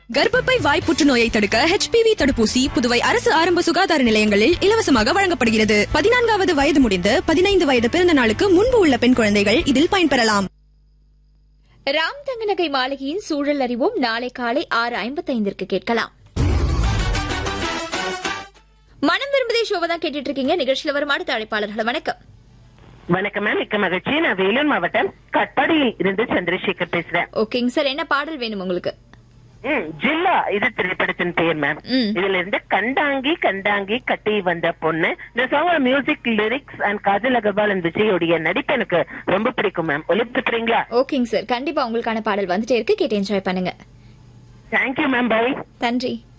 கர்ப்பப்பை வாய் புற்றுநோயை தடுக்க ஹெச்பிவி தடுப்பூசி புதுவை அரசு ஆரம்ப சுகாதார நிலையங்களில் இலவசமாக வழங்கப்படுகிறது பதினான்காவது வயது முடிந்து பதினைந்து வயது பிறந்த நாளுக்கு முன்பு உள்ள பெண் குழந்தைகள் இதில் பயன்பெறலாம் ராம் தங்கநகை மாளிகையின் சூழல் அறிவோம் நாளை காலை ஆறு ஐம்பத்தைந்திற்கு கேட்கலாம் மனம் விரும்புதே ஷோவை தான் கேட்டுட்டு இருக்கீங்க நிகழ்ச்சியில வரும் அடுத்த அழைப்பாளர்கள் வணக்கம் வணக்கம் மேம் மிக்க மகிழ்ச்சி நான் வேலூர் மாவட்டம் கட்பாடியில் இருந்து சந்திரசேகர் பேசுறேன் ஓகேங்க சார் என்ன பாடல் வேணும் உங்களுக்கு ம், ஜில்லா இது திரைப்படத்தின் பெயர் மேம் ம். இதுல இருந்து கண்டாங்கி கண்டாங்கி கட்டி வந்த பொண்ணு இந்த song music lyrics and Kajal Agarwal and விஜயோடைய நடிப்பு எனக்கு ரொம்ப பிடிக்கும் மேம் ஒலிப்பிட்டுறீங்களா ஓகேங்க சார் கண்டிப்பா உங்களுக்கான பாடல் வந்துட்டே இருக்கு கேட்டு என்ஜாய் பண்ணுங்க தேங்க்யூ மேம் பை நன்றி